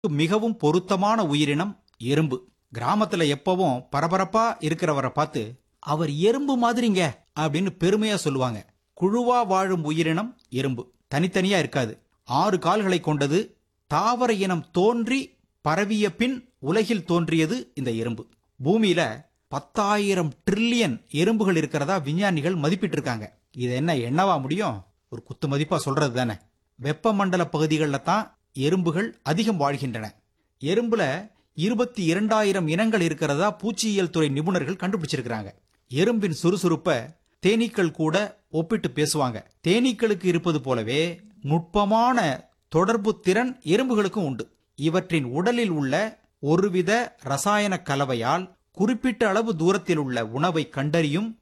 மிகவும் பொருத்தமான உயிரினம் எறும்பு கிராமத்துல எப்பவும் பரபரப்பா இருக்கிறவரை பார்த்து அவர் எறும்பு மாதிரிங்க அப்படின்னு பெருமையா சொல்லுவாங்க குழுவா வாழும் உயிரினம் எறும்பு தனித்தனியா இருக்காது ஆறு கால்களை கொண்டது தாவர இனம் தோன்றி பரவிய பின் உலகில் தோன்றியது இந்த எறும்பு பூமியில பத்தாயிரம் ட்ரில்லியன் எறும்புகள் இருக்கிறதா விஞ்ஞானிகள் மதிப்பிட்டு இருக்காங்க இது என்ன என்னவா முடியும் ஒரு குத்து மதிப்பா சொல்றது தானே வெப்பமண்டல பகுதிகளில் தான் எறும்புகள் அதிகம் வாழ்கின்றன எறும்புல இருபத்தி இரண்டாயிரம் இனங்கள் இருக்கிறதா பூச்சியியல் துறை நிபுணர்கள் கண்டுபிடிச்சிருக்கிறாங்க எறும்பின் சுறுசுறுப்ப தேனீக்கள் கூட ஒப்பிட்டு பேசுவாங்க தேனீக்களுக்கு இருப்பது போலவே நுட்பமான தொடர்பு திறன் எறும்புகளுக்கும் உண்டு இவற்றின் உடலில் உள்ள ஒருவித ரசாயன கலவையால் குறிப்பிட்ட அளவு தூரத்தில் உள்ள உணவை கண்டறியும்